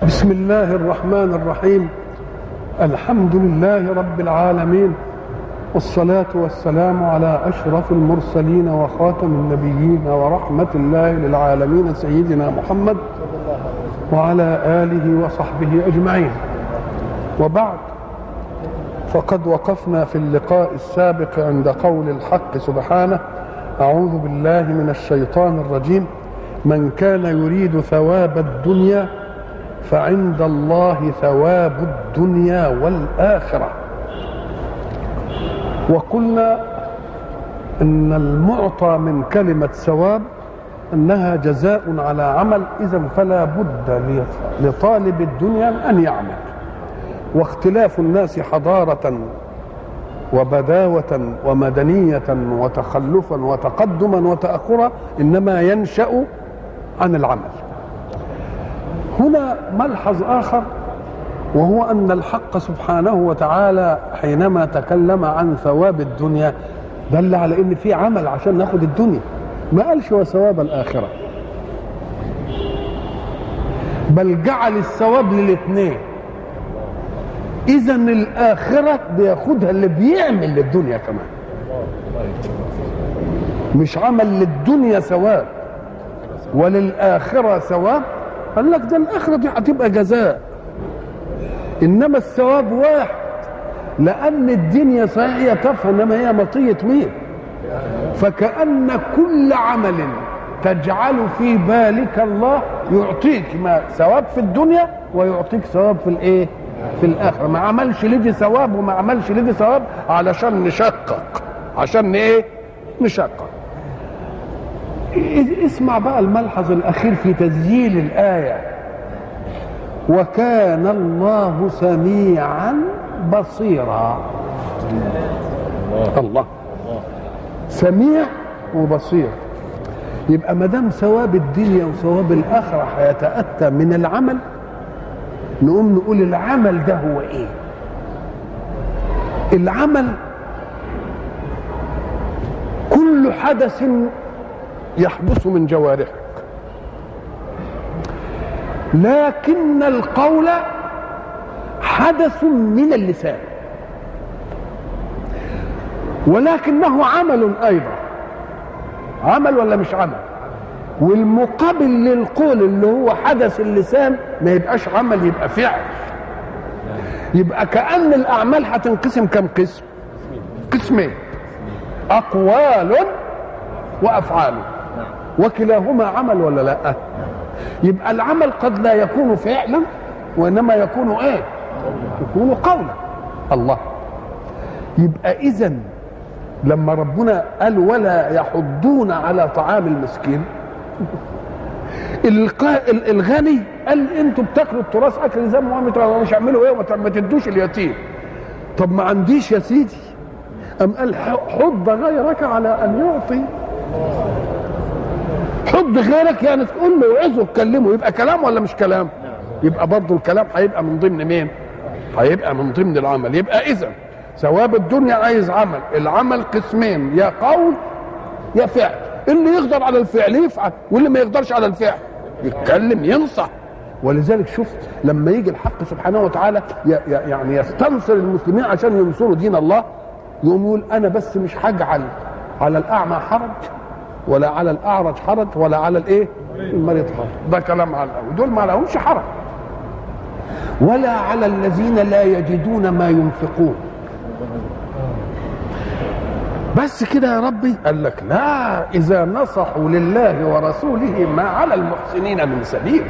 بسم الله الرحمن الرحيم الحمد لله رب العالمين والصلاة والسلام على أشرف المرسلين وخاتم النبيين ورحمة الله للعالمين سيدنا محمد وعلى آله وصحبه أجمعين وبعد فقد وقفنا في اللقاء السابق عند قول الحق سبحانه أعوذ بالله من الشيطان الرجيم من كان يريد ثواب الدنيا فعند الله ثواب الدنيا والآخرة وقلنا ان المعطى من كلمه ثواب انها جزاء على عمل اذا فلا بد لطالب الدنيا ان يعمل واختلاف الناس حضاره وبداوه ومدنيه وتخلفا وتقدما وتاخرا انما ينشا عن العمل هنا ملحظ اخر وهو ان الحق سبحانه وتعالى حينما تكلم عن ثواب الدنيا دل على ان في عمل عشان ناخد الدنيا ما قالش وثواب الاخره بل جعل الثواب للاثنين اذا الاخره بياخدها اللي بيعمل للدنيا كمان مش عمل للدنيا ثواب وللاخره ثواب قال لك ده الاخره دي هتبقى جزاء انما الثواب واحد لان الدنيا صحيح هي تافهه انما هي مطيه مين فكان كل عمل تجعل في بالك الله يعطيك ما ثواب في الدنيا ويعطيك ثواب في الايه في الاخره ما عملش لدي ثواب وما عملش لدي ثواب علشان نشقق عشان ايه نشقق اسمع بقى الملحظ الاخير في تسجيل الايه وكان الله سميعا بصيرا الله سميع وبصير يبقى ما دام ثواب الدنيا وثواب الاخره هيتاتى من العمل نقوم نقول العمل ده هو ايه العمل كل حدث يحدث من جوارحك لكن القول حدث من اللسان ولكنه عمل ايضا عمل ولا مش عمل والمقابل للقول اللي هو حدث اللسان ما يبقاش عمل يبقى فعل يبقى كأن الأعمال هتنقسم كم قسم قسمين أقوال وأفعال وكلاهما عمل ولا لا يبقى العمل قد لا يكون فعلا وانما يكون ايه يكون قولا الله يبقى اذا لما ربنا قال ولا يحضون على طعام المسكين الغني قال انتوا بتاكلوا التراث اكل زي ما مش اعملوا ايه ما تدوش اليتيم طب ما عنديش يا سيدي ام قال حض غيرك على ان يعطي حض غيرك يعني تقول له وعظه تكلمه يبقى كلام ولا مش كلام يبقى برضه الكلام هيبقى من ضمن مين هيبقى من ضمن العمل يبقى اذا ثواب الدنيا عايز عمل العمل قسمين يا قول يا فعل اللي يقدر على الفعل يفعل واللي ما يقدرش على الفعل يتكلم ينصح ولذلك شفت لما يجي الحق سبحانه وتعالى يعني يستنصر المسلمين عشان ينصروا دين الله يقوم يقول انا بس مش هجعل على الاعمى حرج ولا على الاعرج حرج ولا على الايه المريض حرج ده كلام على الاول دول ما لهمش حرج ولا على الذين لا يجدون ما ينفقون بس كده يا ربي قال لك لا اذا نصحوا لله ورسوله ما على المحسنين من سبيل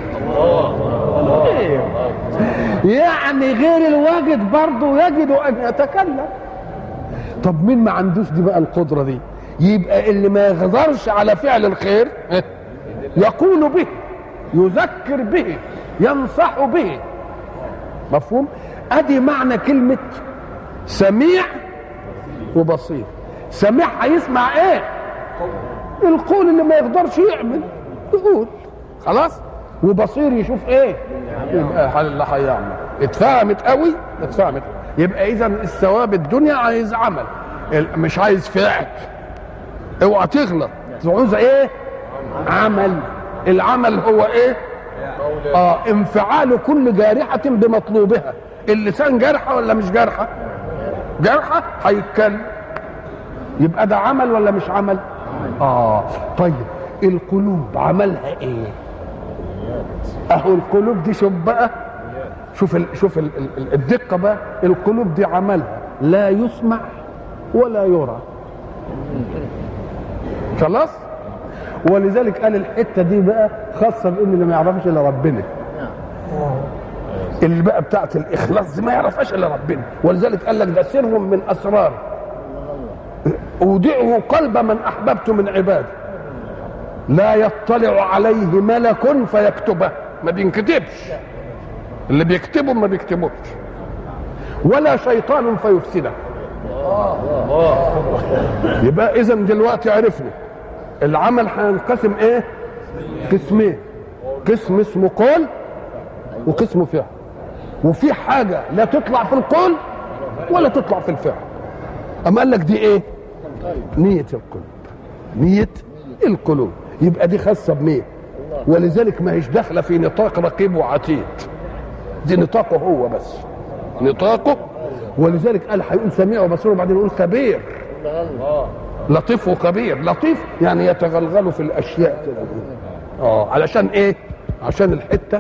يعني غير الواجد برضه يجد ان يتكلم طب مين ما عندوش دي بقى القدره دي يبقى اللي ما يقدرش على فعل الخير يقول به يذكر به ينصح به مفهوم ادي معنى كلمه سميع وبصير سميع هيسمع ايه القول اللي ما يقدرش يعمل يقول خلاص وبصير يشوف ايه يبقى اللي هيعمل اتفهمت قوي اتفهمت يبقى اذا الثواب الدنيا عايز عمل مش عايز فعل اوعى تغلط عاوز ايه عمل العمل هو ايه اه انفعال كل جارحه بمطلوبها اللسان جارحه ولا مش جارحه جارحه هيتكلم يبقى ده عمل ولا مش عمل اه طيب القلوب عملها ايه اهو القلوب دي شوف بقى شوف ال شوف ال ال الدقه بقى القلوب دي عملها لا يسمع ولا يرى خلاص ولذلك قال الحته دي بقى خاصه بان اللي ما يعرفش الا ربنا اللي بقى بتاعت الاخلاص دي ما يعرفهاش الا ربنا ولذلك قال لك ده سر من اسرار اودعه قلب من احببت من عبادي لا يطلع عليه ملك فيكتبه ما بينكتبش اللي بيكتبه ما بيكتبوش ولا شيطان فيفسده يبقى اذا دلوقتي عرفنا العمل هينقسم ايه قسمين قسم اسمه قول وقسم فعل وفي حاجه لا تطلع في القول ولا تطلع في الفعل اما قال لك دي ايه نيه القلوب نيه القلوب يبقى دي خاصه بمين ولذلك ما هيش داخله في نطاق رقيب وعتيد دي نطاقه هو بس نطاقه ولذلك قال هيقول سميع وبصير وبعدين يقول خبير لطيف وخبير لطيف يعني يتغلغل في الاشياء اه علشان ايه عشان الحته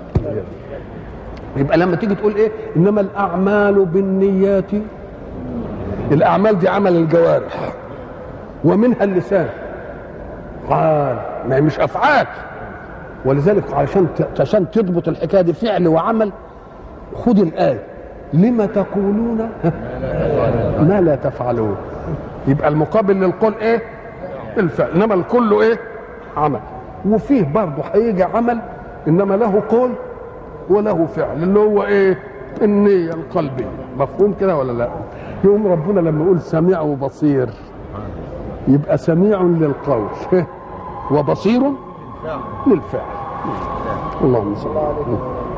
يبقى لما تيجي تقول ايه انما الاعمال بالنيات الاعمال دي عمل الجوارح ومنها اللسان قال ما هي مش افعال ولذلك عشان عشان تضبط الحكايه دي فعل وعمل خد الايه لما تقولون ما لا تفعلون يبقى المقابل للقول ايه الفعل انما الكل ايه عمل وفيه برضه هيجي عمل انما له قول وله فعل اللي هو ايه النية القلبية مفهوم كده ولا لا يقوم ربنا لما يقول سميع وبصير يبقى سميع للقول وبصير للفعل اللهم صل على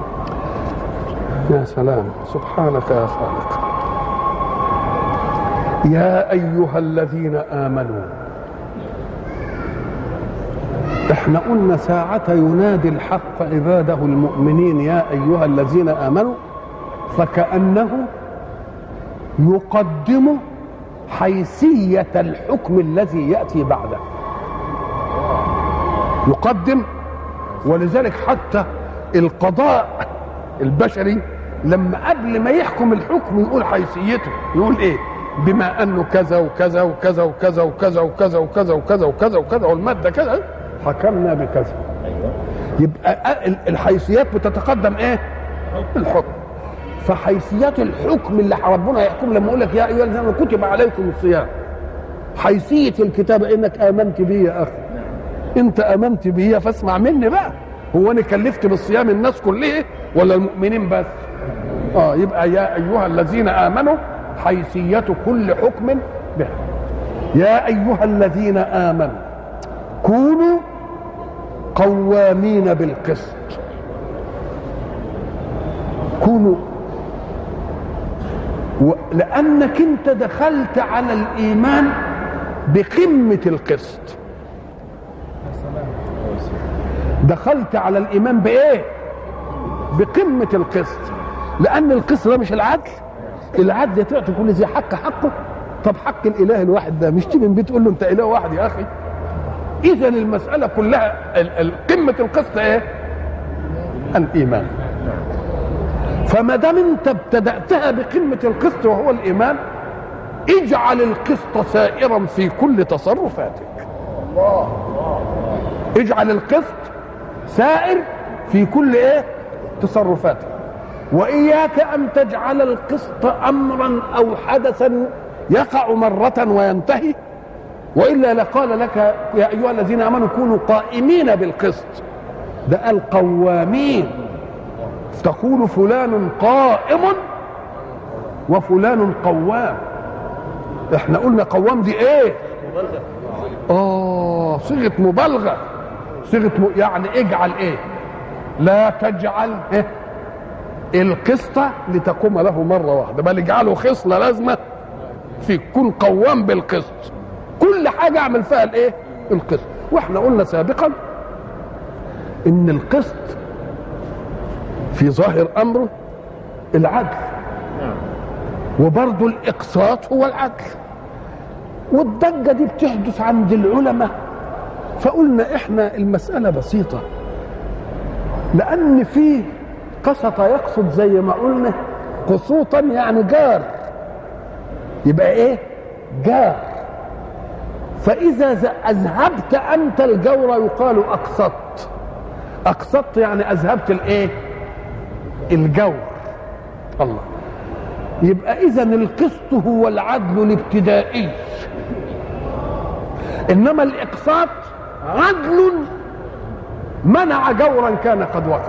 يا سلام سبحانك يا خالق يا ايها الذين امنوا احنا قلنا ساعة ينادي الحق عباده المؤمنين يا ايها الذين امنوا فكأنه يقدم حيثية الحكم الذي يأتي بعده يقدم ولذلك حتى القضاء البشري لما قبل ما يحكم الحكم يقول حيثيته يقول ايه بما انه كذا وكذا وكذا وكذا وكذا وكذا وكذا وكذا وكذا وكذا والماده كذا حكمنا بكذا يبقى الحيثيات بتتقدم ايه الحكم فحيثيات الحكم اللي ربنا يحكم لما يقول لك يا ايها الذين كتب عليكم الصيام حيثيه الكتابه انك امنت بي يا اخي انت امنت بي فاسمع مني بقى هو انا كلفت بالصيام الناس كلها ولا المؤمنين بس اه يبقى يا ايها الذين امنوا حيثيه كل حكم به يا ايها الذين امنوا كونوا قوامين بالقسط كونوا لانك انت دخلت على الايمان بقمه القسط دخلت على الايمان بايه بقمه القسط لان القسط ده مش العدل العدل تعطي كل ذي حق حقه طب حق الاله الواحد ده مش تيجي من بيت تقول له انت اله واحد يا اخي اذا المساله كلها قمه القسط ايه الايمان فما دام انت ابتداتها بقمه القسط وهو الايمان اجعل القسط سائرا في كل تصرفاتك اجعل القسط سائر في كل ايه تصرفاتك واياك ان تجعل القسط امرا او حدثا يقع مره وينتهي والا لقال لك يا ايها الذين امنوا كونوا قائمين بالقسط ده قال قوامين تقول فلان قائم وفلان قوام احنا قلنا قوام دي ايه اه صيغه مبالغه صيغه م... يعني اجعل ايه لا تجعل إيه؟ القسط لتقوم له مره واحده بل اجعله خصله لازمه في كن قوام بالقسط كل حاجه اعمل فيها الايه القسط واحنا قلنا سابقا ان القسط في ظاهر امره العدل وبرضه الاقساط هو العدل والضجه دي بتحدث عند العلماء فقلنا احنا المساله بسيطه لان في قسط يقصد زي ما قلنا قسوطا يعني جار يبقى ايه جار فاذا اذهبت انت الجور يقال اقسطت اقسطت يعني اذهبت الايه الجور الله يبقى اذا القسط هو العدل الابتدائي انما الاقساط عدل منع جورا كان قد وقع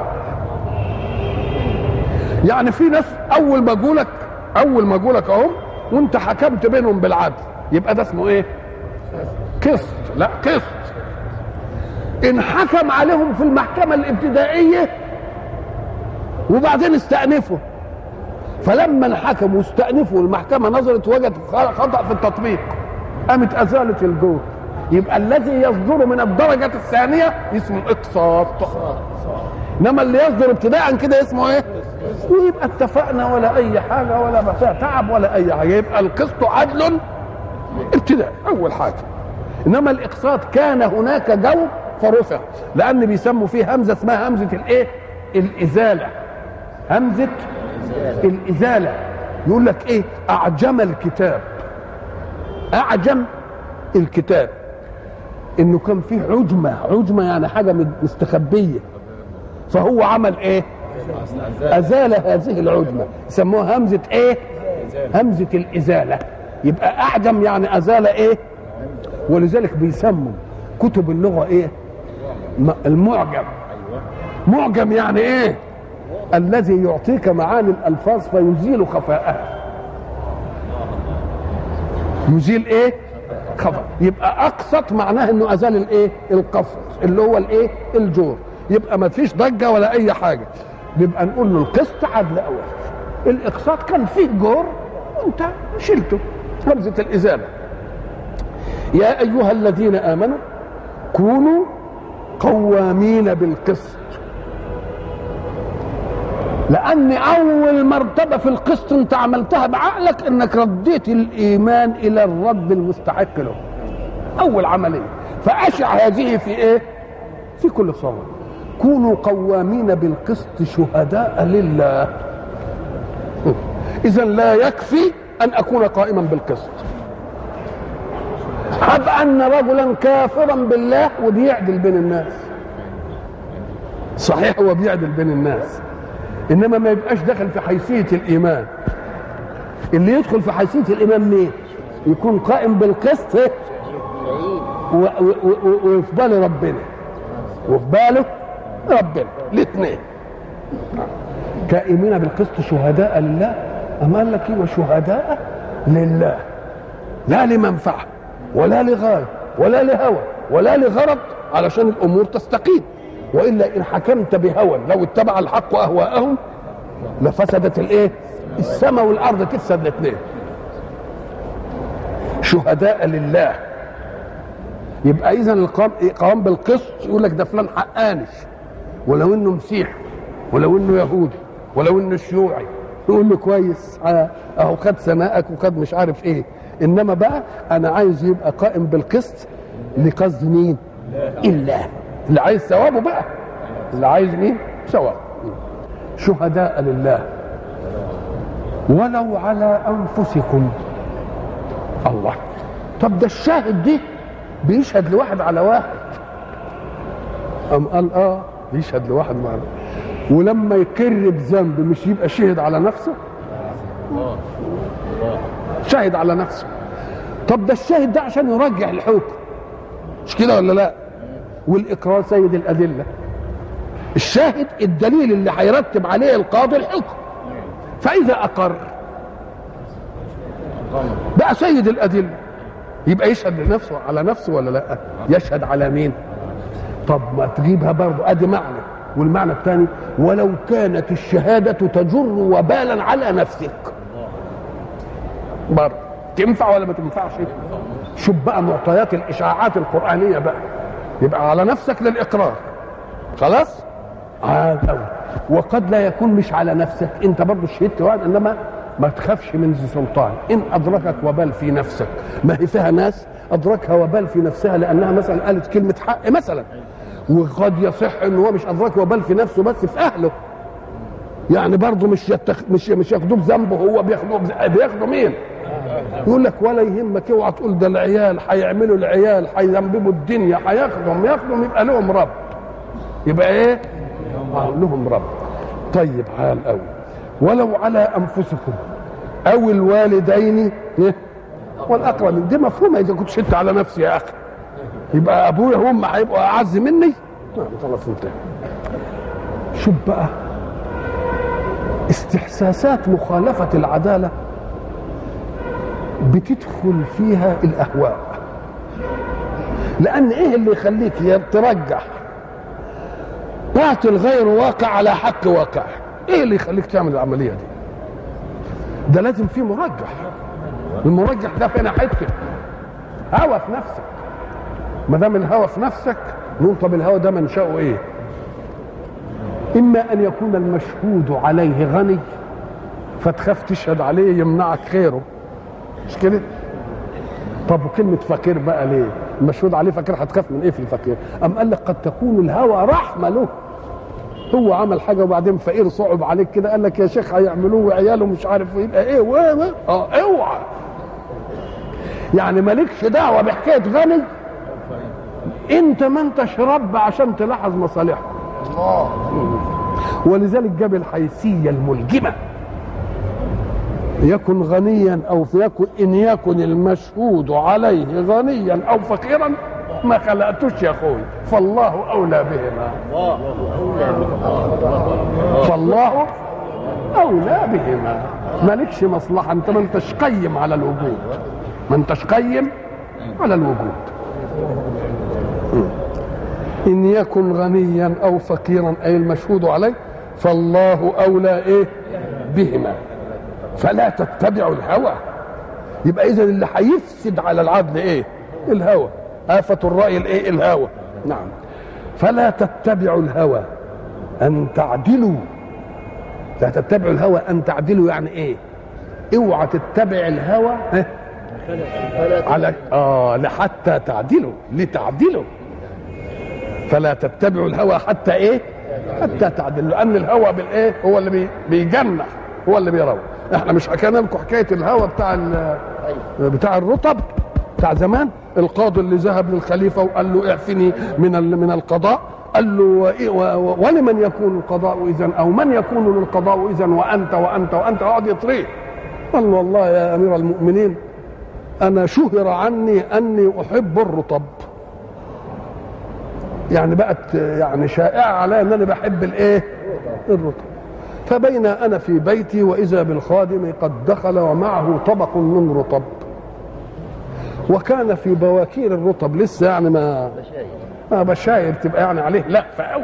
يعني في ناس اول ما اقولك اول ما اقولك اهو وانت حكمت بينهم بالعدل يبقى ده اسمه ايه قسط لا قسط ان حكم عليهم في المحكمه الابتدائيه وبعدين استأنفوا فلما انحكموا واستأنفوا المحكمة نظرت وجدت خطأ في التطبيق قامت أزالت الجور يبقى الذي يصدر من الدرجة الثانية اسمه إقساط إنما اللي يصدر ابتداء كده اسمه إيه؟ ويبقى اتفقنا ولا أي حاجة ولا ما فيها تعب ولا أي حاجة يبقى القسط عدل ابتداء أول حاجة إنما الإقساط كان هناك جو فرفع لأن بيسموا فيه همزة اسمها همزة الإيه؟ الإزالة همزة الإزالة يقول لك إيه أعجم الكتاب أعجم الكتاب إنه كان فيه عجمة عجمة يعني حاجة مستخبية فهو عمل إيه أزال هذه العجمة يسموها همزة إيه همزة الإزالة يبقى أعجم يعني أزال إيه ولذلك بيسموا كتب اللغة إيه المعجم معجم يعني إيه الذي يعطيك معاني الالفاظ فيزيل خفاءها يزيل ايه خفاء يبقى اقسط معناه انه ازال الايه القسط اللي هو الايه الجور يبقى ما فيش ضجه ولا اي حاجه يبقى نقول له القسط عدل اول الاقساط كان فيه جور وانت شلته همزه الازاله يا ايها الذين امنوا كونوا قوامين بالقسط لان اول مرتبه في القسط انت عملتها بعقلك انك رديت الايمان الى الرب المستحق له اول عمليه فاشع هذه في ايه في كل صوم كونوا قوامين بالقسط شهداء لله اذا لا يكفي ان اكون قائما بالقسط هب ان رجلا كافرا بالله وبيعدل بين الناس صحيح هو بيعدل بين الناس انما ما يبقاش داخل في حيثيه الايمان اللي يدخل في حيثيه الايمان مين يكون قائم بالقسط وفي باله ربنا وفي باله ربنا الاثنين كائمين بالقسط شهداء لله أما قال لك ايه وشهداء لله لا لمنفعه ولا لغايه ولا لهوى ولا لغرض علشان الامور تستقيم والا ان حكمت بهوى لو اتبع الحق اهواءهم لفسدت الايه السماء والارض تفسد الاثنين شهداء لله يبقى اذا القوام قوام بالقسط يقول لك ده فلان حقانش ولو انه مسيحي ولو انه يهودي ولو انه شيوعي يقول له كويس اهو خد سماءك وخد مش عارف ايه انما بقى انا عايز يبقى قائم بالقسط لقصد مين؟ الله اللي عايز ثوابه بقى اللي عايز مين؟ ثواب شهداء لله ولو على انفسكم الله طب ده الشاهد دي بيشهد لواحد على واحد أم قال اه بيشهد لواحد مع ولما يكر بذنب مش يبقى شهد على نفسه شاهد على نفسه طب ده الشاهد ده عشان يرجع الحكم مش كده ولا لا والاقرار سيد الادله الشاهد الدليل اللي هيرتب عليه القاضي الحكم فاذا اقر بقى سيد الادله يبقى يشهد لنفسه على نفسه ولا لا يشهد على مين طب ما تجيبها برضه ادي معنى والمعنى الثاني ولو كانت الشهاده تجر وبالا على نفسك برضه تنفع ولا ما تنفعش شوف بقى معطيات الاشاعات القرانيه بقى يبقى على نفسك للاقرار خلاص عال قوي وقد لا يكون مش على نفسك انت برضه شهدت واحد انما ما تخافش من ذي سلطان ان ادركك وبال في نفسك ما هي فيها ناس ادركها وبال في نفسها لانها مثلا قالت كلمه حق مثلا وقد يصح ان هو مش ادرك وبال في نفسه بس في اهله يعني برضه مش يتخ... مش مش ياخدوه بذنبه هو بياخدوه بز... بياخدوا مين؟ يقول لك ولا يهمك اوعى تقول ده العيال هيعملوا العيال هيذنبوا الدنيا هياخدهم ياخدهم يبقى لهم رب يبقى ايه؟ آه لهم رب طيب حال قوي ولو على انفسكم او الوالدين إيه؟ والاقربين دي مفهومه اذا كنت شدت على نفسي يا اخي يبقى ابويا هم هيبقوا اعز مني نعم خلاص انتهى شوف بقى استحساسات مخالفة العدالة بتدخل فيها الأهواء لأن إيه اللي يخليك ترجح باطل غير واقع على حق واقع إيه اللي يخليك تعمل العملية دي ده لازم فيه مرجح المرجح ده فين حته هوى في نفسك ما دام الهوى في نفسك نقول طب الهوى ده منشأه ايه اما ان يكون المشهود عليه غني فتخاف تشهد عليه يمنعك خيره مش كده طب وكلمة فقير بقى ليه؟ المشهود عليه فقير هتخاف من ايه في الفقير؟ أم قال لك قد تكون الهوى رحمة له هو عمل حاجة وبعدين فقير صعب عليك كده قال لك يا شيخ هيعملوه وعياله مش عارف يبقى ايه و اه اوعى يعني مالكش دعوة بحكاية غني انت ما انتش رب عشان تلاحظ مصالحه الله ولذلك جاب الحيثية الملجمة يكن غنيا او يكن ان يكن المشهود عليه غنيا او فقيرا ما خلقتوش يا اخوي فالله اولى بهما فالله اولى بهما مالكش مصلحه انت ما انتش قيم على الوجود ما انتش قيم على الوجود ان يكن غنيا او فقيرا اي المشهود عليه فالله اولى ايه بهما فلا تتبعوا الهوى يبقى اذا اللي هيفسد على العدل ايه الهوى آفة الرأي الايه الهوى نعم فلا تتبعوا الهوى أن تعدلوا لا تتبعوا الهوى أن تعدلوا يعني إيه؟ اوعى تتبع الهوى ها؟ على اه لحتى تعدلوا لتعدلوا فلا تتبعوا الهوى حتى ايه؟ حتى تعدلوا لأن الهوى بالايه؟ هو اللي بي بيجنح هو اللي بيروح احنا مش حكينا لكم حكايه الهوى بتاع بتاع الرطب بتاع زمان القاضي اللي ذهب للخليفه وقال له اعفني من من القضاء قال له ولمن يكون القضاء اذا او من يكون للقضاء اذا وانت وانت وانت وقعد يطريه قال له والله يا امير المؤمنين انا شهر عني اني احب الرطب يعني بقت يعني شائعه علي ان انا بحب الايه الرطب فبين انا في بيتي واذا بالخادم قد دخل ومعه طبق من رطب وكان في بواكير الرطب لسه يعني ما ما بشاير تبقى يعني عليه لا فقوي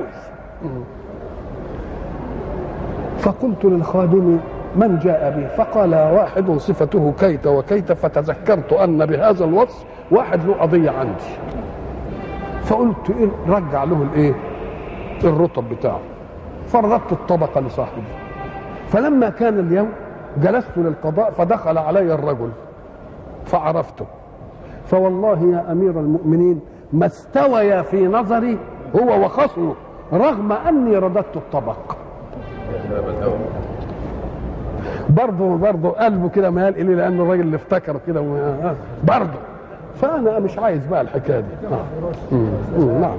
فقلت للخادم من جاء به فقال واحد صفته كيت وكيت فتذكرت ان بهذا الوصف واحد له قضيه عندي فقلت إيه رجع له الايه الرطب بتاعه فرددت الطبق لصاحبي فلما كان اليوم جلست للقضاء فدخل علي الرجل فعرفته فوالله يا امير المؤمنين ما استوي في نظري هو وخصمه رغم اني رددت الطبق برضه برضه قلبه كده مال الي لان الراجل اللي افتكر كده برضه فانا مش عايز بقى الحكايه دي نعم نعم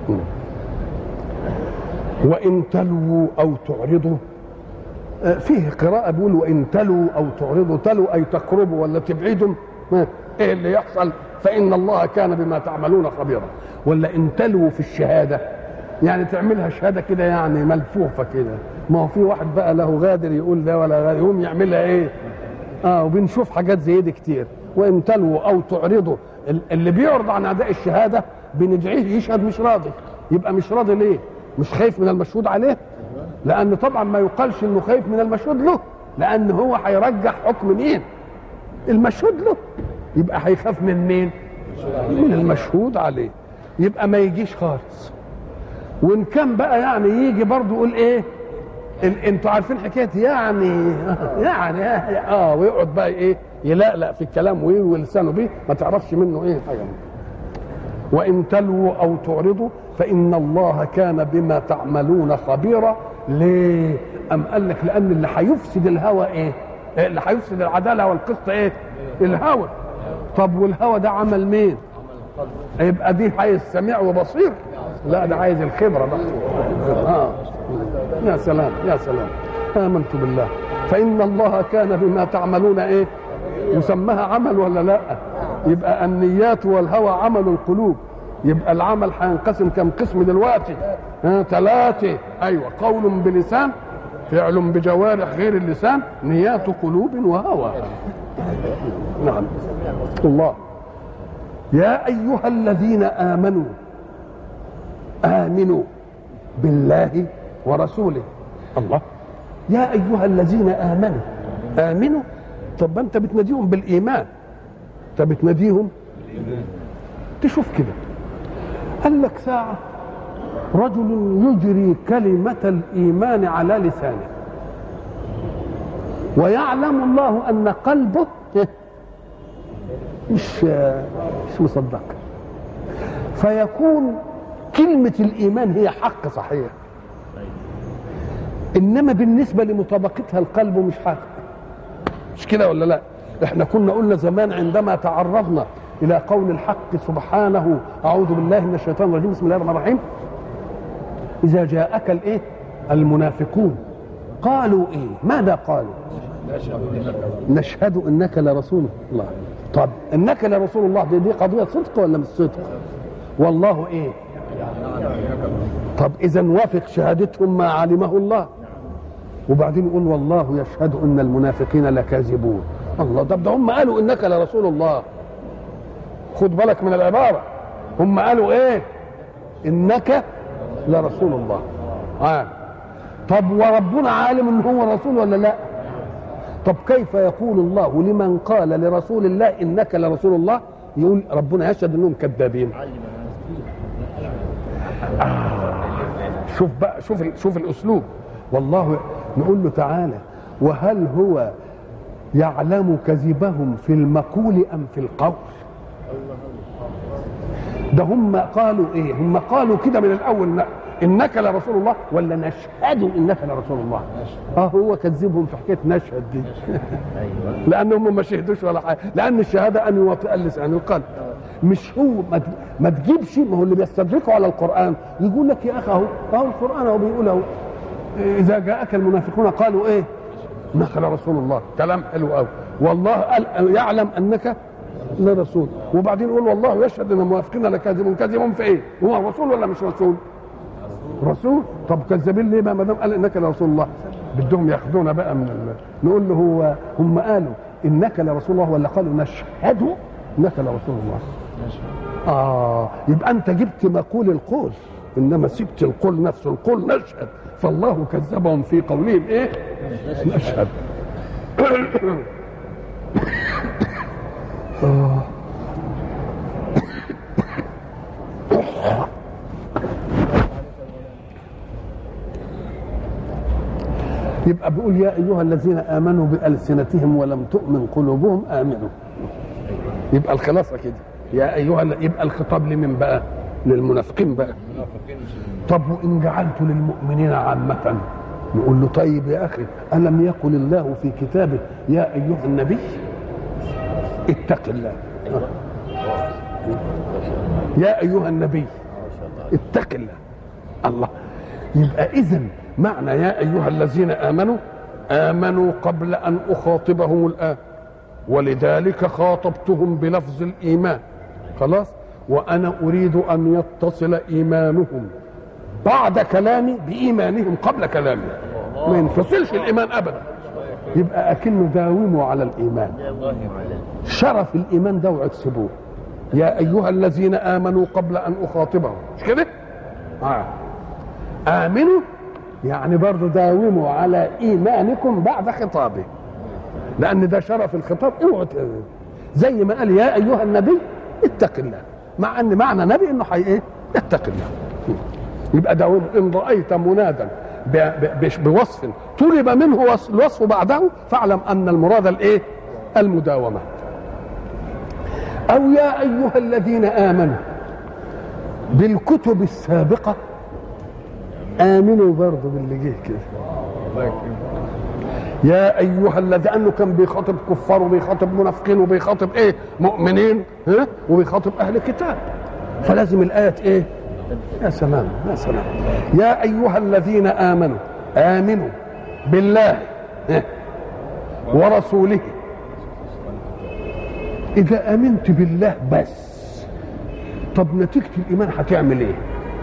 وان تلووا او تعرضوا فيه قراءة بيقول وإن تلوا أو تعرضوا تلوا أي تقربوا ولا تبعدوا إيه اللي يحصل فإن الله كان بما تعملون خبيرا ولا إن تلوا في الشهادة يعني تعملها شهادة كده يعني ملفوفة كده ما هو في واحد بقى له غادر يقول لا ولا غادر يقوم يعملها إيه آه وبنشوف حاجات زي دي كتير وإن تلوا أو تعرضوا اللي بيعرض عن أداء الشهادة بندعيه يشهد مش راضي يبقى مش راضي ليه مش خايف من المشهود عليه لان طبعا ما يقالش انه خايف من المشهود له لان هو هيرجح حكم مين المشهود له يبقى هيخاف من مين من المشهود عليه يبقى ما يجيش خالص وان كان بقى يعني يجي برضه يقول ايه ال- انتوا عارفين حكايه يعني يعني اه ويقعد بقى ايه يلقلق في الكلام ويروي لسانه بيه ما تعرفش منه ايه حاجه وان تلووا او تعرضوا فان الله كان بما تعملون خبيرا ليه ام قال لك لان اللي هيفسد الهوى ايه إيه اللي هيفسد العداله والقسط ايه الهوى طب والهوى ده عمل مين يبقى دي عايز سميع وبصير لا ده عايز الخبره بقى آه. يا سلام يا سلام امنت بالله فان الله كان بما تعملون ايه يسمىها عمل ولا لا يبقى النيات والهوى عمل القلوب يبقى العمل هينقسم كم قسم دلوقتي ها ثلاثة أيوة قول بلسان فعل بجوارح غير اللسان نيات قلوب وهوى نعم الله يا أيها الذين آمنوا آمنوا بالله ورسوله الله يا أيها الذين آمنوا آمنوا طب انت بتناديهم بالايمان انت بتناديهم تشوف كده قال لك ساعه رجل يجري كلمه الايمان على لسانه ويعلم الله ان قلبه مش مش مصدق فيكون كلمه الايمان هي حق صحيح انما بالنسبه لمطابقتها القلب مش حق مش كده ولا لا احنا كنا قلنا زمان عندما تعرضنا الى قول الحق سبحانه اعوذ بالله من الشيطان الرجيم بسم الله الرحمن الرحيم اذا جاءك الايه المنافقون قالوا ايه ماذا قالوا نشهد انك لرسول الله طب انك لرسول الله دي, دي قضيه صدق ولا مش صدق والله ايه طب اذا وافق شهادتهم ما علمه الله وبعدين يقول والله يشهد ان المنافقين لكاذبون الله طب ده هم قالوا انك لرسول الله خد بالك من العباره هم قالوا ايه انك لرسول الله آه. طب وربنا عالم ان هو رسول ولا لا طب كيف يقول الله لمن قال لرسول الله انك لرسول الله يقول ربنا يشهد انهم كذابين آه. شوف بقى شوف شوف الاسلوب والله نقول له تعالى وهل هو يعلم كذبهم في المقول ام في القول ده هم قالوا ايه هم قالوا كده من الاول انك لرسول الله ولا نشهد انك لرسول الله اه هو كذبهم في حكايه نشهد دي لانهم ما شهدوش ولا حاجه لان الشهاده ان يوطئ اللسان القلب مش هو ما, ما تجيبش ما هو اللي بيستدركوا على القران يقول لك يا اخي اهو اهو القران اهو بيقول اهو اذا جاءك المنافقون قالوا ايه انك لرسول الله كلام حلو قوي والله قال يعلم انك لرسول وبعدين يقول والله يشهد ان المنافقين لكاذبون كاذبون في ايه هو رسول ولا مش رسول رسول طب كذابين ليه بقى ما دام قال انك لرسول الله بدهم ياخذونا بقى من ال... نقول له هو هم قالوا انك لرسول الله ولا قالوا نشهد انك لرسول الله اه يبقى انت جبت مقول القول انما سبت القول نفسه القول نشهد فالله كذبهم في قولهم ايه نشهد آه. يبقى بيقول يا ايها الذين امنوا بالسنتهم ولم تؤمن قلوبهم امنوا يبقى الخلاصه كده يا ايها يبقى الخطاب لمن بقى للمنافقين بقى طب وان جعلت للمؤمنين عامه نقول له طيب يا اخي الم يقل الله في كتابه يا ايها النبي اتق الله يا ايها النبي اتق الله الله يبقى اذا معنى يا ايها الذين امنوا امنوا قبل ان اخاطبهم الان ولذلك خاطبتهم بلفظ الايمان خلاص وانا اريد ان يتصل ايمانهم بعد كلامي بايمانهم قبل كلامي ما ينفصلش الايمان ابدا يبقى اكنه داوموا على الايمان شرف الايمان ده واكسبوه يا ايها الذين امنوا قبل ان اخاطبهم مش كده آه. امنوا يعني برضه داوموا على ايمانكم بعد خطابه لان ده شرف الخطاب اوعوا زي ما قال يا ايها النبي اتق الله مع ان معنى نبي انه حي ايه اتق الله يبقى ده ان رايت منادا ب- ب- بش- بوصف طلب منه وص- الوصف بعده فاعلم ان المراد الايه المداومه او يا ايها الذين امنوا بالكتب السابقه امنوا برضه باللي جه كده يا ايها الذي انه كان بيخاطب كفار وبيخاطب منافقين وبيخاطب ايه مؤمنين ها وبيخاطب اهل الكتاب فلازم الايه ايه يا سلام يا سلام يا ايها الذين امنوا امنوا بالله ها، ورسوله اذا امنت بالله بس طب نتيجه الايمان هتعمل ايه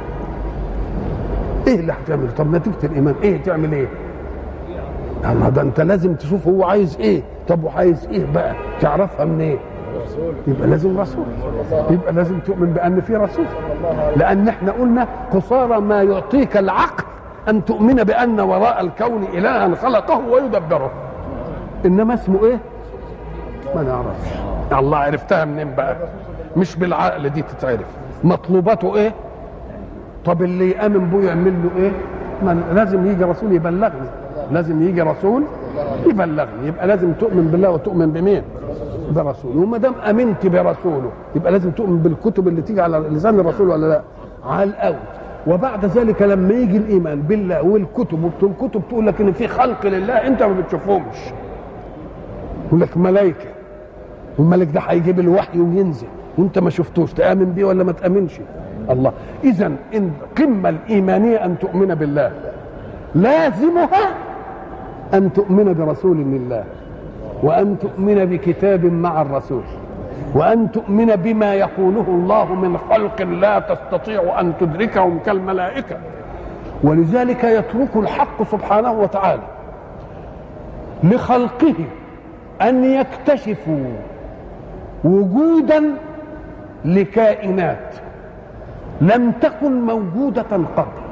ايه اللي هتعمل طب نتيجه الايمان ايه تعمل ايه الله ده انت لازم تشوف هو عايز ايه طب وعايز ايه بقى تعرفها منين إيه؟ يبقى لازم رسول يبقى لازم تؤمن بان في رسول لان احنا قلنا قصارى ما يعطيك العقل ان تؤمن بان وراء الكون الها خلقه ويدبره انما اسمه ايه ما نعرفش الله عرفتها منين بقى مش بالعقل دي تتعرف مطلوباته ايه طب اللي يامن بيه يعمل له ايه ما لازم يجي رسول يبلغني لازم يجي رسول يبلغني يبقى لازم تؤمن بالله وتؤمن بمين برسوله وما دام امنت برسوله يبقى لازم تؤمن بالكتب اللي تيجي على لسان الرسول ولا لا على الاول وبعد ذلك لما يجي الايمان بالله والكتب والكتب تقول لك ان في خلق لله انت ما بتشوفهمش يقول لك ملائكه والملك ده هيجيب الوحي وينزل وانت ما شفتوش تامن بيه ولا ما تامنش الله اذا ان القمه الايمانيه ان تؤمن بالله لازمها ان تؤمن برسول من الله وان تؤمن بكتاب مع الرسول وان تؤمن بما يقوله الله من خلق لا تستطيع ان تدركهم كالملائكه ولذلك يترك الحق سبحانه وتعالى لخلقه ان يكتشفوا وجودا لكائنات لم تكن موجوده قبل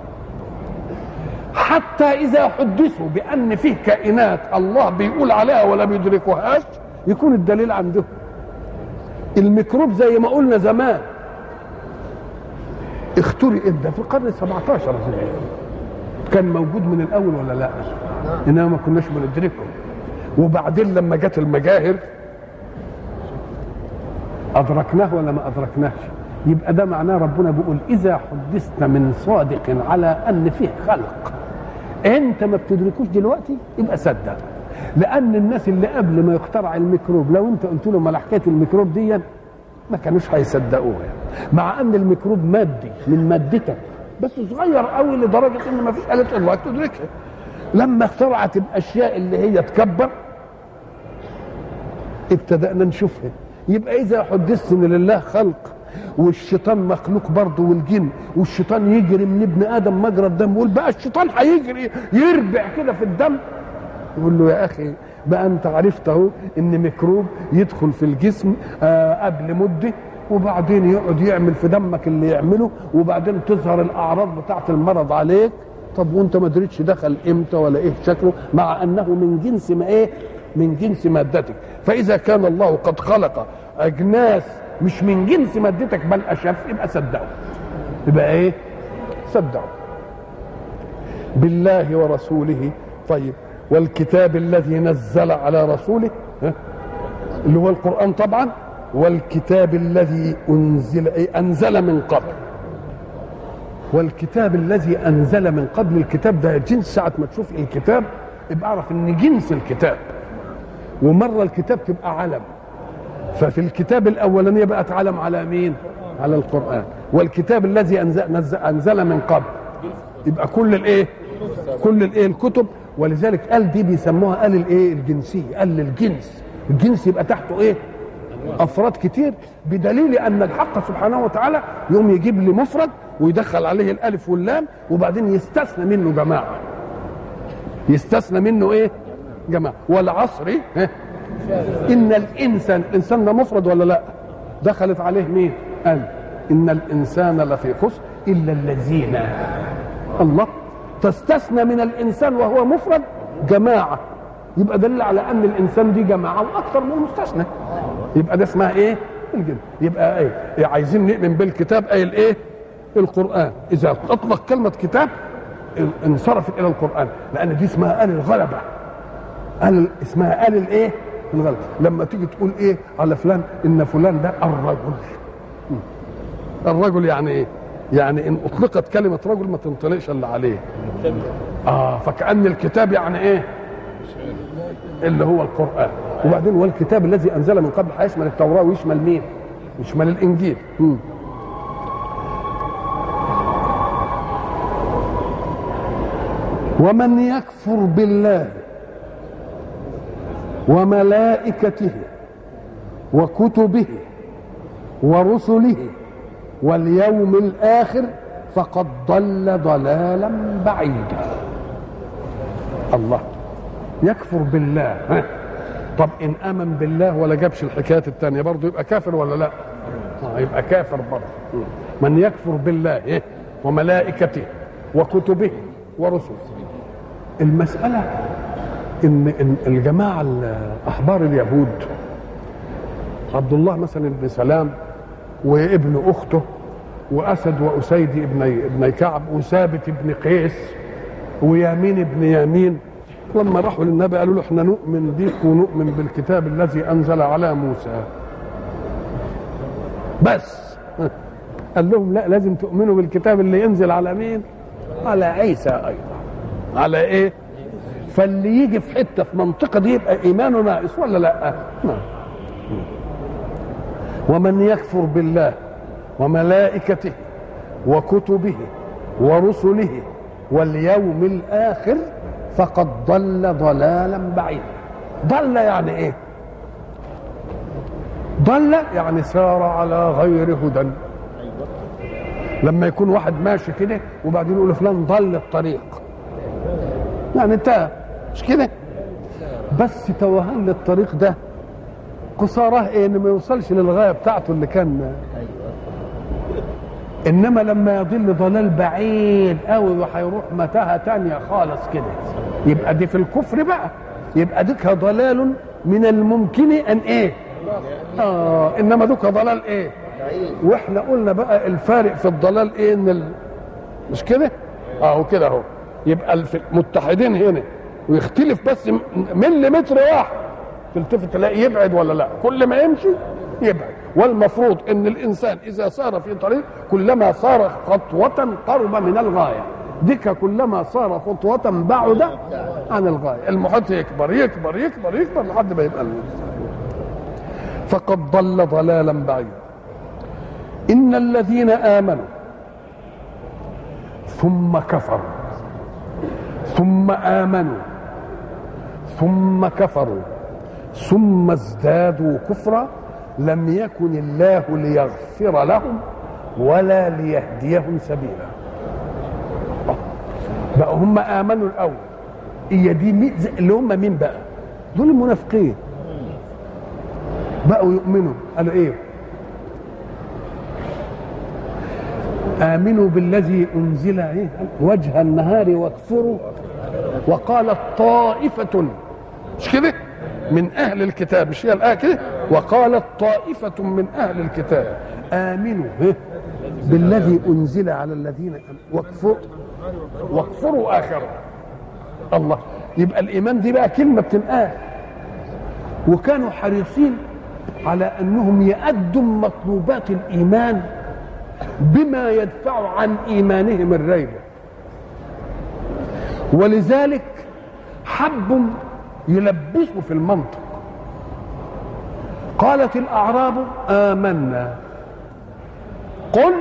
حتى اذا حدثوا بان فيه كائنات الله بيقول عليها ولا بيدركوهاش يكون الدليل عندهم الميكروب زي ما قلنا زمان اخترق ده في القرن ال 17 زي كان موجود من الاول ولا لا انما ما كناش بندركه وبعدين لما جت المجاهر ادركناه ولا ما ادركناش يبقى ده معناه ربنا بيقول اذا حدثت من صادق على ان فيه خلق انت ما بتدركوش دلوقتي يبقى صدق لان الناس اللي قبل ما يخترع الميكروب لو انت قلت لهم على حكايه الميكروب دي ما كانوش هيصدقوها مع ان الميكروب مادي من مادتك بس صغير قوي لدرجه ان ما فيش اله الله تدركها لما اخترعت الاشياء اللي هي تكبر ابتدأنا نشوفها يبقى إذا حدثت إن لله خلق والشيطان مخلوق برضه والجن والشيطان يجري من ابن آدم مجرى الدم يقول بقى الشيطان هيجري يربع كده في الدم يقول له يا أخي بقى أنت عرفت أهو إن ميكروب يدخل في الجسم آه قبل مدة وبعدين يقعد يعمل في دمك اللي يعمله وبعدين تظهر الأعراض بتاعة المرض عليك طب وانت ما دريتش دخل امتى ولا ايه شكله مع انه من جنس ما ايه من جنس مادتك فاذا كان الله قد خلق اجناس مش من جنس مادتك بل اشف يبقى صدقوا يبقى ايه صدقوا بالله ورسوله طيب والكتاب الذي نزل على رسوله ها؟ اللي هو القران طبعا والكتاب الذي انزل أي انزل من قبل والكتاب الذي انزل من قبل الكتاب ده جنس ساعه ما تشوف الكتاب يبقى اعرف ان جنس الكتاب ومره الكتاب تبقى علم ففي الكتاب الاولانيه بقت علم على مين على القران والكتاب الذي انزل, نزل انزل من قبل يبقى كل الايه كل الايه الكتب ولذلك قال دي بيسموها قال الايه الجنسيه قال للجنس الجنس يبقى تحته ايه افراد كتير بدليل ان الحق سبحانه وتعالى يوم يجيب لي مفرد ويدخل عليه الالف واللام وبعدين يستثنى منه جماعه يستثنى منه ايه جماعه والعصر ها؟ ان الانسان الانسان ده مفرد ولا لا دخلت عليه مين قال ان الانسان لفي خسر الا الذين الله تستثنى من الانسان وهو مفرد جماعه يبقى دل على ان الانسان دي جماعه واكثر من المستثنى يبقى ده اسمها ايه الجن يبقى ايه, إيه عايزين نؤمن بالكتاب قايل ايه القران اذا اطلق كلمه كتاب انصرفت الى القران لان دي اسمها ال الغلبه ال اسمها ال الايه الغلبه لما تيجي تقول ايه على فلان ان فلان ده الرجل الرجل يعني ايه يعني ان اطلقت كلمه رجل ما تنطلقش الا عليه اه فكان الكتاب يعني ايه اللي هو القران وبعدين والكتاب الذي انزل من قبل هيشمل التوراه ويشمل مين يشمل الانجيل مم. ومن يكفر بالله وملائكته وكتبه ورسله واليوم الاخر فقد ضل ضلالا بعيدا الله يكفر بالله ها. طب ان امن بالله ولا جابش الحكايات الثانيه برضه يبقى كافر ولا لا آه يبقى كافر برضه من يكفر بالله إيه؟ وملائكته وكتبه ورسله المساله ان إن الجماعه احبار اليهود عبد الله مثلا بن سلام وابن اخته واسد واسيد ابني ابني كعب وثابت ابن قيس ويامين ابن يامين لما راحوا للنبي قالوا له احنا نؤمن بيك ونؤمن بالكتاب الذي انزل على موسى بس قال لهم لا لازم تؤمنوا بالكتاب اللي ينزل على مين على عيسى ايضا على ايه فاللي يجي في حته في منطقه دي يبقى ايمانه ناقص ولا لا نعم ومن يكفر بالله وملائكته وكتبه ورسله واليوم الاخر فقد ضل ضلالا بعيدا ضل يعني ايه ضل يعني سار على غير هدى لما يكون واحد ماشي كده وبعدين يقول فلان ضل الطريق يعني انتهى مش كده بس توهان للطريق ده قصاراه ايه انه ما يوصلش للغايه بتاعته اللي كان انما لما يضل ضلال بعيد قوي وهيروح متاهه تانية خالص كده يبقى دي في الكفر بقى يبقى ديك ضلال من الممكن ان ايه اه انما دوك ضلال ايه واحنا قلنا بقى الفارق في الضلال ايه ان ال... مش كده اهو كده اهو يبقى المتحدين هنا ويختلف بس مليمتر واحد تلتفت تلاقي يبعد ولا لا كل ما يمشي يبعد والمفروض ان الانسان اذا سار في طريق كلما صار خطوه قرب من الغايه ديك كلما صار خطوة بعد عن الغاية المحيط يكبر يكبر يكبر يكبر لحد ما يبقى فقد ضل ضلالا بعيدا إن الذين آمنوا ثم كفروا ثم آمنوا ثم كفروا ثم ازدادوا كفرا لم يكن الله ليغفر لهم ولا ليهديهم سبيلا بقى هم امنوا الاول هي دي مين اللي هم مين بقى دول المنافقين بقوا يؤمنوا قالوا ايه امنوا بالذي انزل ايه وجه النهار واكفروا وقالت طائفه مش كده من اهل الكتاب مش هي الايه كده وقالت طائفه من اهل الكتاب امنوا إيه؟ بالذي انزل على الذين واكفروا واكفروا اخره الله يبقى الايمان دي بقى كلمه بتنقال وكانوا حريصين على انهم يأدوا مطلوبات الايمان بما يدفع عن ايمانهم الريبه ولذلك حبوا يلبسوا في المنطق قالت الاعراب امنا قل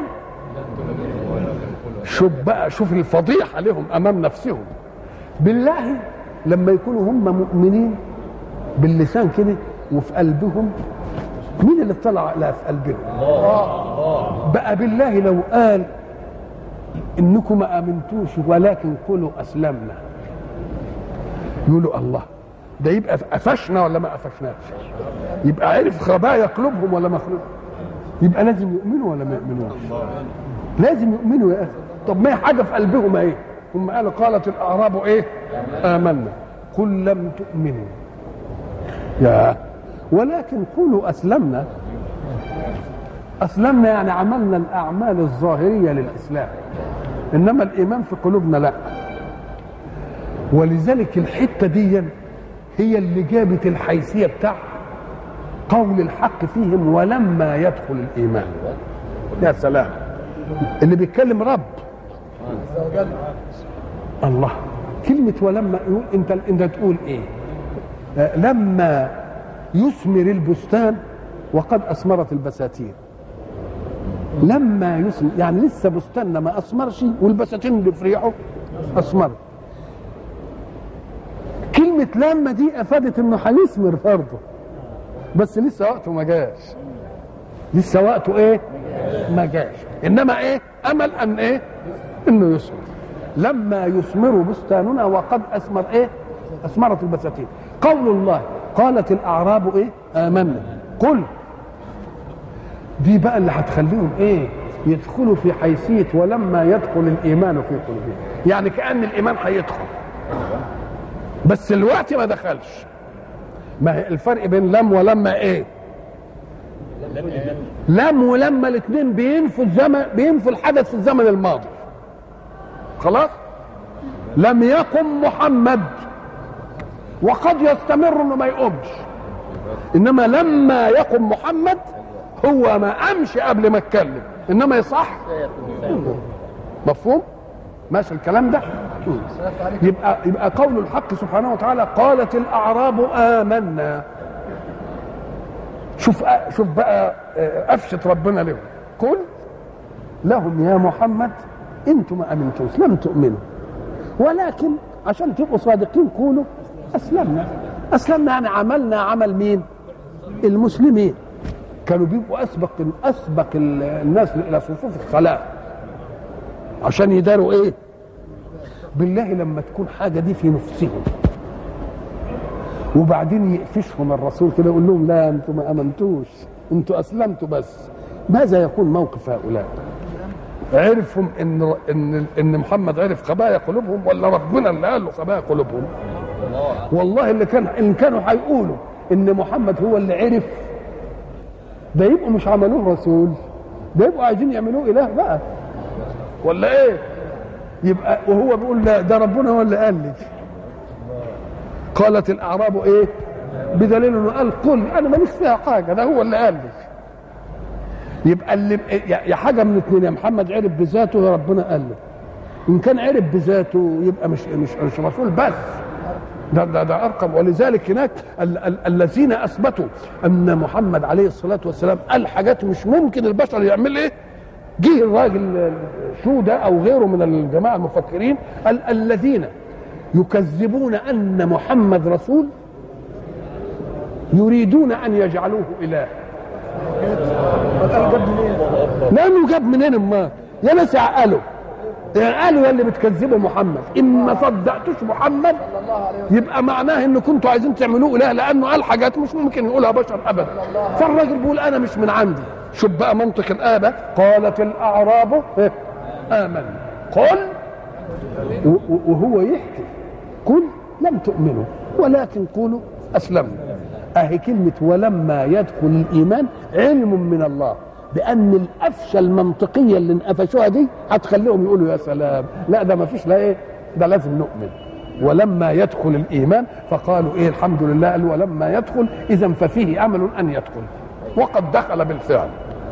شوف بقى شوف الفضيحه لهم امام نفسهم بالله لما يكونوا هم مؤمنين باللسان كده وفي قلبهم مين اللي اطلع لا في قلبهم بقى بالله لو قال انكم ما امنتوش ولكن قولوا اسلمنا يقولوا الله ده يبقى قفشنا ولا ما قفشناش يبقى عرف خبايا قلوبهم ولا ما قلوبهم يبقى لازم يؤمنوا ولا ما يؤمنوش لازم يؤمنوا يا اخي طب ما هي حاجه في قلبهم ايه هم قالوا قالت الاعراب ايه امنا قل لم تؤمنوا يا ولكن قولوا اسلمنا اسلمنا يعني عملنا الاعمال الظاهريه للاسلام انما الايمان في قلوبنا لا ولذلك الحته دي هي اللي جابت الحيثيه بتاع قول الحق فيهم ولما يدخل الايمان يا سلام اللي بيتكلم رب الله كلمة ولما يقول انت انت تقول ايه؟ آه، لما يثمر البستان وقد اثمرت البساتين لما يثمر يعني لسه بستاننا ما اثمرش والبساتين اللي في ريحه اثمرت كلمة لما دي افادت انه هيثمر برضه بس لسه وقته ما جاش لسه وقته ايه؟ ما جاش انما ايه؟ امل ان ايه؟ انه يثمر لما يثمر بستاننا وقد اثمر ايه؟ اثمرت البساتين قول الله قالت الاعراب ايه؟ امنا قل دي بقى اللي هتخليهم ايه؟ يدخلوا في حيثيه ولما يدخل الايمان في قلوبهم يعني كان الايمان هيدخل بس الوقت ما دخلش ما هي الفرق بين لم ولما ايه لم ولما الاثنين بينفوا الزمن بينفوا الحدث في الزمن الماضي خلاص لم يقم محمد وقد يستمر انه ما يقومش انما لما يقم محمد هو ما قامش قبل ما اتكلم انما يصح مفهوم ماشي الكلام ده يبقى يبقى قول الحق سبحانه وتعالى قالت الاعراب امنا شوف شوف بقى افشة ربنا لهم قل لهم يا محمد انتم ما امنتوش لم تؤمنوا ولكن عشان تبقوا صادقين قولوا اسلمنا اسلمنا يعني عملنا عمل مين المسلمين كانوا بيبقوا اسبق اسبق الناس الى صفوف الصلاه عشان يداروا ايه بالله لما تكون حاجه دي في نفسهم وبعدين يقفشهم الرسول كده يقول لهم لا انتم ما امنتوش انتم اسلمتوا بس ماذا يكون موقف هؤلاء عرفهم ان ان ان محمد عرف خبايا قلوبهم ولا ربنا اللي قال له خبايا قلوبهم والله اللي كان ان كانوا هيقولوا ان محمد هو اللي عرف ده يبقوا مش عملوه رسول ده يبقوا عايزين يعملوه اله بقى ولا ايه يبقى وهو بيقول لا ده ربنا هو اللي قال لي قالت الاعراب ايه بدليل انه قال قل انا ماليش فيها حاجه ده هو اللي قال لي يبقى اللي يا حاجه من اثنين يا محمد عرف بذاته يا ربنا قال له ان كان عرف بذاته يبقى مش مش مش رسول بس ده ده, ده ارقم ولذلك هناك ال ال الذين اثبتوا ان محمد عليه الصلاه والسلام قال حاجات مش ممكن البشر يعمل ايه جه الراجل شو ده او غيره من الجماعه المفكرين قال الذين يكذبون ان محمد رسول يريدون ان يجعلوه اله لانه جاب منين امال يا ناس عقلوا قالوا يا اللي بتكذبوا محمد ان ما صدقتوش محمد يبقى معناه ان كنتوا عايزين تعملوه اله لانه قال حاجات مش ممكن يقولها بشر ابدا فالراجل بيقول انا مش من عندي شوف بقى منطق الآبة قالت الأعراب آمن قل وهو يحكي قل لم تؤمنوا ولكن قولوا أسلمنا أهي كلمة ولما يدخل الإيمان علم من الله بأن القفشة المنطقية اللي انقفشوها دي هتخليهم يقولوا يا سلام لا ده ما فيش لا إيه ده لازم نؤمن ولما يدخل الإيمان فقالوا إيه الحمد لله قال ولما يدخل إذا ففيه أمل أن يدخل وقد دخل بالفعل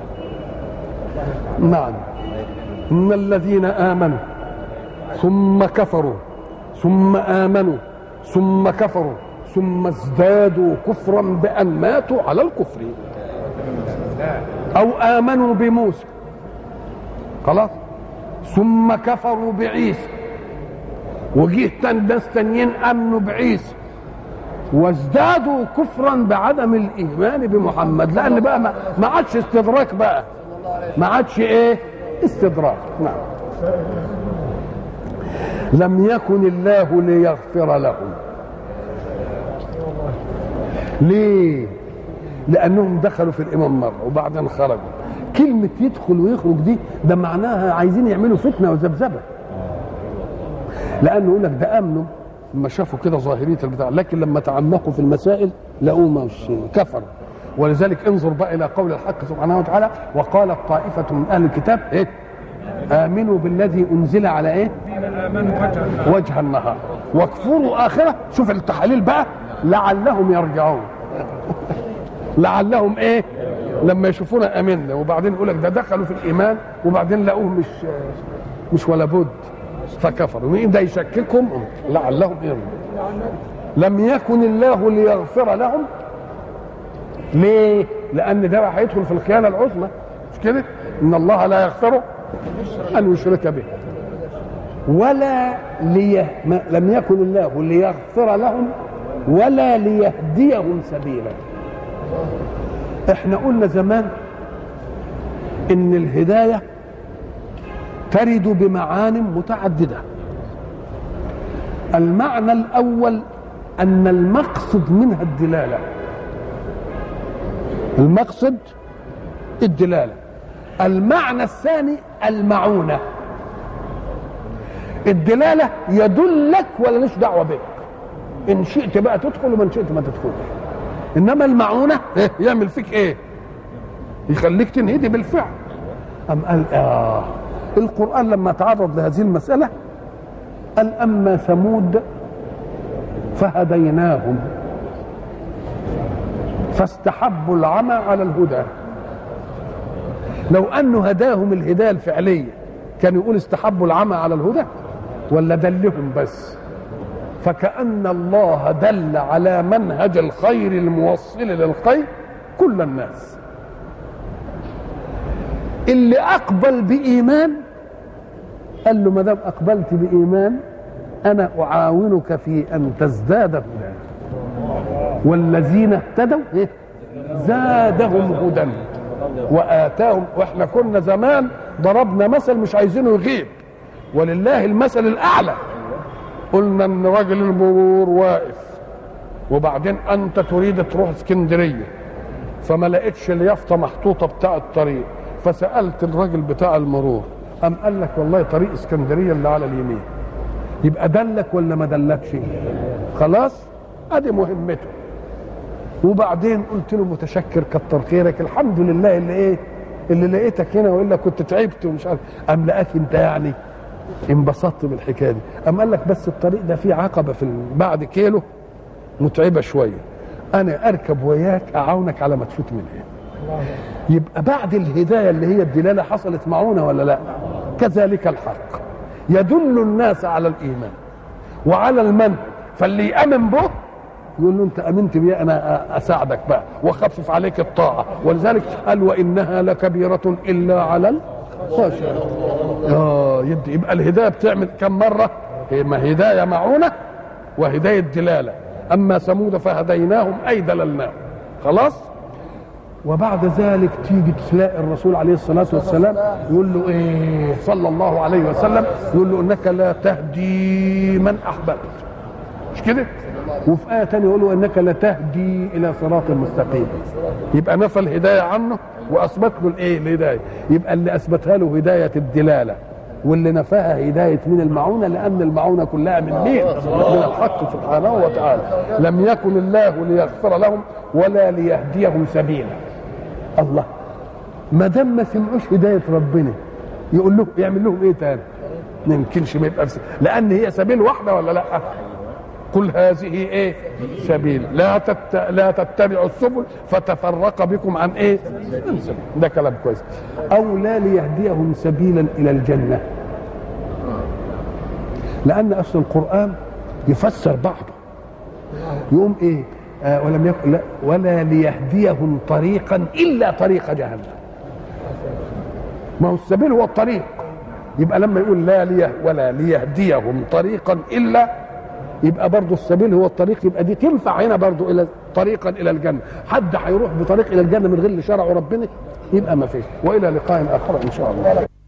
نعم ان الذين امنوا ثم كفروا ثم امنوا ثم كفروا ثم ازدادوا كفرا بان ماتوا على الكفر او امنوا بموسى خلاص ثم كفروا بعيسى وجيه ناس تانيين امنوا بعيسى وازدادوا كفرا بعدم الايمان بمحمد لان بقى ما عادش استدراك بقى ما عادش ايه استدراك نعم لم يكن الله ليغفر لهم ليه لانهم دخلوا في الامام مره وبعدين خرجوا كلمه يدخل ويخرج دي ده معناها عايزين يعملوا فتنه وذبذبه لانه يقول لك ده امنوا لما شافوا كده ظاهريه البتاع لكن لما تعمقوا في المسائل لقوا مش كفروا ولذلك انظر بقى الى قول الحق سبحانه وتعالى وقالت طائفه من اهل الكتاب ايه امنوا بالذي انزل على ايه وجه النهار واكفروا اخره شوف التحاليل بقى لعلهم يرجعون لعلهم ايه لما يشوفونا امنا وبعدين يقول لك ده دخلوا في الايمان وبعدين لقوه مش مش ولا بد فكفروا مين ده يشككهم لعلهم يرجعون لم يكن الله ليغفر لهم ليه؟ لأن ده هيدخل في الخيانة العظمى مش كده؟ إن الله لا يغفر أن يشرك به ولا لي... ما... لم يكن الله ليغفر لهم ولا ليهديهم سبيلا احنا قلنا زمان ان الهدايه ترد بمعان متعدده المعنى الاول ان المقصد منها الدلاله المقصد الدلاله المعنى الثاني المعونه الدلاله يدلك ولا ليش دعوه بك ان شئت بقى تدخل ومن شئت ما تدخلش انما المعونه إيه؟ يعمل فيك ايه يخليك تنهدي بالفعل ام قال اه القران لما تعرض لهذه المساله قال اما ثمود فهديناهم فاستحبوا العمى على الهدى لو انه هداهم الهدايه الفعليه كان يقول استحبوا العمى على الهدى ولا دلهم بس فكأن الله دل على منهج الخير الموصل للخير كل الناس اللي أقبل بإيمان قال له ما دام أقبلت بإيمان أنا أعاونك في أن تزداد هدى والذين اهتدوا إيه؟ زادهم هدى وآتاهم وإحنا كنا زمان ضربنا مثل مش عايزينه يغيب ولله المثل الأعلى قلنا ان راجل المرور واقف وبعدين انت تريد تروح اسكندريه فما لقيتش اليافطه محطوطه بتاع الطريق فسالت الراجل بتاع المرور قام قال لك والله طريق اسكندريه اللي على اليمين يبقى دلك ولا ما دلكش خلاص ادي مهمته وبعدين قلت له متشكر كتر خيرك الحمد لله اللي ايه اللي لقيتك هنا والا كنت تعبت ومش عارف قام لقاك انت يعني انبسطت بالحكايه دي قام قال لك بس الطريق ده فيه عقبه في بعد كيلو متعبه شويه انا اركب وياك اعاونك على ما تفوت منها يبقى بعد الهدايه اللي هي الدلاله حصلت معونه ولا لا كذلك الحق يدل الناس على الايمان وعلى المنهج فاللي يامن به يقول له انت امنت بي انا اساعدك بقى واخفف عليك الطاعه ولذلك قال وانها لكبيره الا على الخاشعين اه يبدي يبقى الهدايه بتعمل كم مره ما هدايه معونه وهدايه دلاله اما ثمود فهديناهم اي دللناهم خلاص وبعد ذلك تيجي تلاقي الرسول عليه الصلاه والسلام يقول له ايه صلى الله عليه وسلم يقول له انك لا تهدي من احببت مش كده وفي آية تانية يقول له إنك لتهدي إلى صراط مستقيم يبقى نفى الهداية عنه وأثبت له الإيه الهداية يبقى اللي أثبتها له هداية الدلالة واللي نفاها هداية من المعونة لأن المعونة كلها من مين؟ من الحق سبحانه وتعالى لم يكن الله ليغفر لهم ولا ليهديهم سبيلا الله ما دام ما سمعوش هداية ربنا يقول له يعمل لهم ايه تاني؟ ما يمكنش ما يبقى لان هي سبيل واحده ولا لا؟ قل هذه ايه سبيل لا تت... لا تتبعوا السبل فتفرق بكم عن ايه ده كلام كويس او لا ليهديهم سبيلا الى الجنه لان اصل القران يفسر بعضه يقوم ايه آه ولم يكن لا ولا ليهديهم طريقا الا طريق جهنم ما هو السبيل هو الطريق يبقى لما يقول لا ليه ولا ليهديهم طريقا الا يبقى برضه السبيل هو الطريق يبقى دي تنفع هنا برضه الى طريقا الى الجنه حد هيروح بطريق الى الجنه من غير اللي شرعه ربنا يبقى ما فيش والى لقاء اخر ان شاء الله